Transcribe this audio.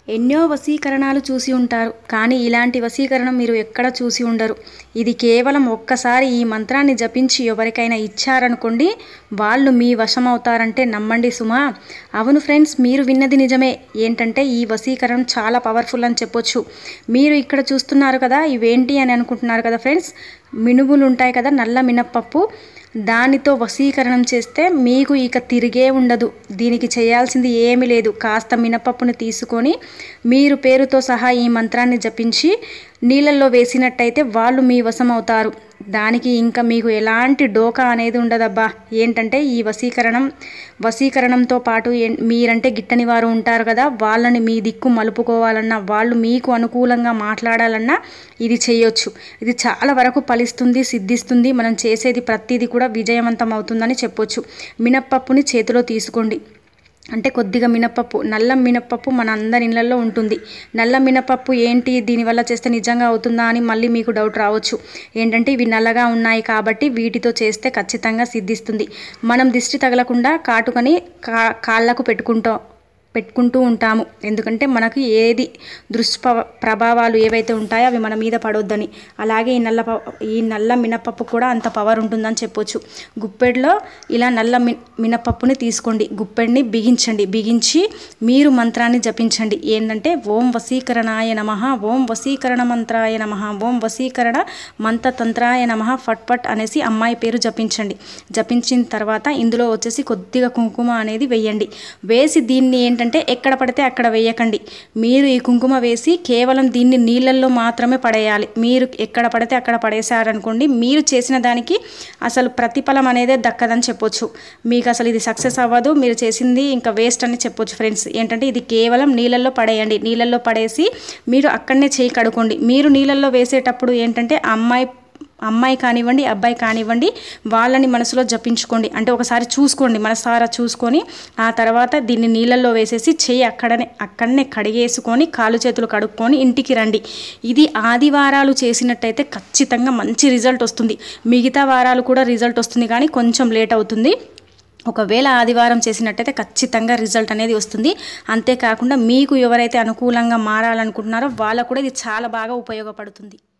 ఎన్నో వశీకరణాలు చూసి ఉంటారు కానీ ఇలాంటి వశీకరణం మీరు ఎక్కడ చూసి ఉండరు ఇది కేవలం ఒక్కసారి ఈ మంత్రాన్ని జపించి ఎవరికైనా ఇచ్చారనుకోండి వాళ్ళు మీ వశం అవుతారంటే నమ్మండి సుమా అవును ఫ్రెండ్స్ మీరు విన్నది నిజమే ఏంటంటే ఈ వశీకరణం చాలా పవర్ఫుల్ అని చెప్పొచ్చు మీరు ఇక్కడ చూస్తున్నారు కదా ఇవేంటి అని అనుకుంటున్నారు కదా ఫ్రెండ్స్ మినుములు ఉంటాయి కదా నల్ల మినప్పప్పు దానితో వశీకరణం చేస్తే మీకు ఇక తిరిగే ఉండదు దీనికి చేయాల్సింది ఏమీ లేదు కాస్త మినపప్పును తీసుకొని మీరు పేరుతో సహా ఈ మంత్రాన్ని జపించి నీళ్ళల్లో వేసినట్టయితే వాళ్ళు మీ వశం అవుతారు దానికి ఇంకా మీకు ఎలాంటి డోకా అనేది ఉండదబ్బా ఏంటంటే ఈ వశీకరణం వశీకరణంతో పాటు ఏ- మీరంటే గిట్టని వారు ఉంటారు కదా వాళ్ళని మీ దిక్కు మలుపుకోవాలన్నా వాళ్ళు మీకు అనుకూలంగా మాట్లాడాలన్నా ఇది చేయొచ్చు ఇది చాలా వరకు ఫలిస్తుంది సిద్ధిస్తుంది మనం చేసేది ప్రతిదీ కూడా విజయవంతం అవుతుందని చెప్పొచ్చు మినప్పప్పుని చేతిలో తీసుకోండి అంటే కొద్దిగా మినపప్పు నల్ల మినపప్పు మన అందరి ఇళ్ళల్లో ఉంటుంది నల్ల మినపప్పు ఏంటి దీనివల్ల చేస్తే నిజంగా అవుతుందా అని మళ్ళీ మీకు డౌట్ రావచ్చు ఏంటంటే ఇవి నల్లగా ఉన్నాయి కాబట్టి వీటితో చేస్తే ఖచ్చితంగా సిద్ధిస్తుంది మనం దిష్టి తగలకుండా కాటుకని కా కాళ్ళకు పెట్టుకుంటాం పెట్టుకుంటూ ఉంటాము ఎందుకంటే మనకు ఏది దృష్ప ప్రభావాలు ఏవైతే ఉంటాయో అవి మన మీద పడొద్దని అలాగే ఈ నల్ల ప- ఈ నల్ల మినపప్పు కూడా అంత పవర్ ఉంటుందని చెప్పొచ్చు గుప్పెడిలో ఇలా నల్ల మి మినపప్పుని తీసుకోండి గుప్పెడిని బిగించండి బిగించి మీరు మంత్రాన్ని జపించండి ఏంటంటే ఓం వశీకరణాయ నమ ఓం వశీకరణ మంత్రాయ నమ ఓం వశీకరణ మంత్రతంత్రాయ నమ ఫట్ ఫట్ అనేసి అమ్మాయి పేరు జపించండి జపించిన తర్వాత ఇందులో వచ్చేసి కొద్దిగా కుంకుమ అనేది వేయండి వేసి దీన్ని ఏంటంటే ఎక్కడ పడితే అక్కడ వేయకండి మీరు ఈ కుంకుమ వేసి కేవలం దీన్ని నీళ్ళల్లో మాత్రమే పడేయాలి మీరు ఎక్కడ పడితే అక్కడ పడేశారనుకోండి మీరు చేసిన దానికి అసలు ప్రతిఫలం అనేదే దక్కదని చెప్పొచ్చు మీకు అసలు ఇది సక్సెస్ అవ్వదు మీరు చేసింది ఇంకా వేస్ట్ అని చెప్పొచ్చు ఫ్రెండ్స్ ఏంటంటే ఇది కేవలం నీళ్ళల్లో పడేయండి నీళ్ళల్లో పడేసి మీరు అక్కడనే చేయి కడుకోండి మీరు నీళ్ళల్లో వేసేటప్పుడు ఏంటంటే ఆ అమ్మాయి అమ్మాయి కానివ్వండి అబ్బాయి కానివ్వండి వాళ్ళని మనసులో జపించుకోండి అంటే ఒకసారి చూసుకోండి మనసారా చూసుకొని ఆ తర్వాత దీన్ని నీళ్ళల్లో వేసేసి చెయ్యి అక్కడనే అక్కడనే కడిగేసుకొని కాలు చేతులు కడుక్కొని ఇంటికి రండి ఇది ఆదివారాలు చేసినట్టయితే ఖచ్చితంగా మంచి రిజల్ట్ వస్తుంది మిగతా వారాలు కూడా రిజల్ట్ వస్తుంది కానీ కొంచెం లేట్ అవుతుంది ఒకవేళ ఆదివారం చేసినట్టయితే ఖచ్చితంగా రిజల్ట్ అనేది వస్తుంది అంతేకాకుండా మీకు ఎవరైతే అనుకూలంగా మారాలనుకుంటున్నారో వాళ్ళకు కూడా ఇది చాలా బాగా ఉపయోగపడుతుంది